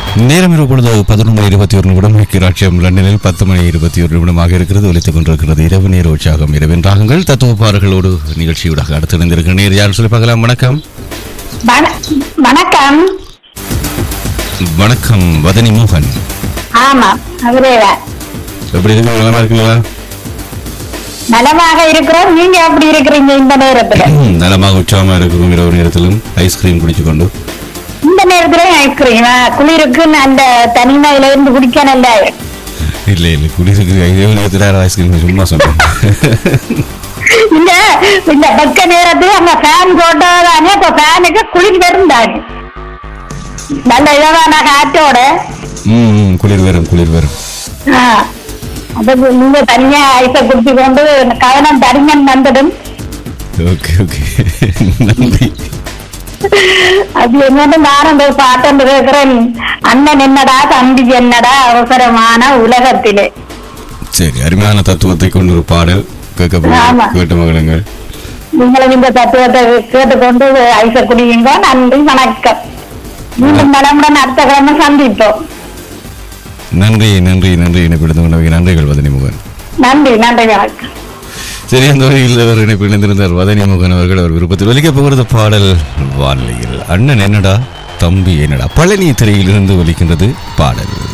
நேரம் இப்பொழுது பதினொன்று மணி இருபத்தி ஒரு நிமிடம் ராட்சியம் லண்டனில் பத்து மணி இருபத்தி ஒரு நிமிடமாக இருக்கிறது ஒலித்துக் கொண்டிருக்கிறது இரவு நேர உற்சாகம் இரவின் ராகங்கள் தத்துவப்பார்களோடு நிகழ்ச்சியூடாக அடுத்து இணைந்திருக்கிற நேர் யார் சொல்லி பார்க்கலாம் வணக்கம் வண- வணக்கம் வணக்கம் வதனி மோகன் ஆமா அவரேதான் எப்படி இருக்கீங்க நலமா இருக்கீங்களா நலமாக இருக்கிறோம் நீங்க எப்படி இருக்கிறீங்க இந்த நேரத்துல ம், நலமாக உற்சாகமா இருக்கும் இரவு நேரத்திலும் ஐஸ்கிரீம் குடிச்சு கொண்டு இந்த நேரத்துல ஐஸ்கிரீம் குளிருக்கு அந்த தனிமையில இருந்து குடிக்க நல்லா இல்லை இல்லை குடியிருக்கு இரவு நேரத்தில் யாரும் ஐஸ்கிரீம் சும்மா சொன்னேன் இந்த இந்த பக்க நேரத்துல அங்க ஃபேன் போட்டதானே இப்ப ஃபேனுக்கு குளிர் வருந்தாங்க நல்ல இதமான காற்றோட ம் ம், குளிர் வரும் குளிர் வரும் ஆ, அதுக்கு நீங்க தனியா ஐஸை குடிச்சு கொண்டு கவனம் தனிமன் வந்துடும் ஓகே ஓகே நன்றி அது என்னன்னு நான் அந்த பாட்டு கேட்கிறேன் அண்ணன் என்னடா தம்பி என்னடா அவசரமான உலகத்திலே சரி அருமையான தத்துவத்தை கொண்டு ஒரு பாடல் கேட்க ஆமா. கேட்டு மகளுங்கள் நீங்களும் இந்த தத்துவத்தை கேட்டுக்கொண்டு ஐச குடியுங்க நன்றி வணக்கம் மீண்டும் நலமுடன் அடுத்த கிழமை சந்திப்போம் நன்றி நன்றி நன்றி இணைப்பிடுத்த கொண்டவைக்கு நன்றிகள் வதனி முகன் நன்றி நன்றி வணக்கம் சரி அந்த வகையில் அவர் இணைப்பு இணைந்திருந்தார் வதனி முகன் அவர்கள் அவர் விருப்பத்தில் ஒலிக்க போகிறது பாடல் வானிலையில் அண்ணன் என்னடா தம்பி என்னடா பழனி திரையிலிருந்து ஒலிக்கின்றது பாடல்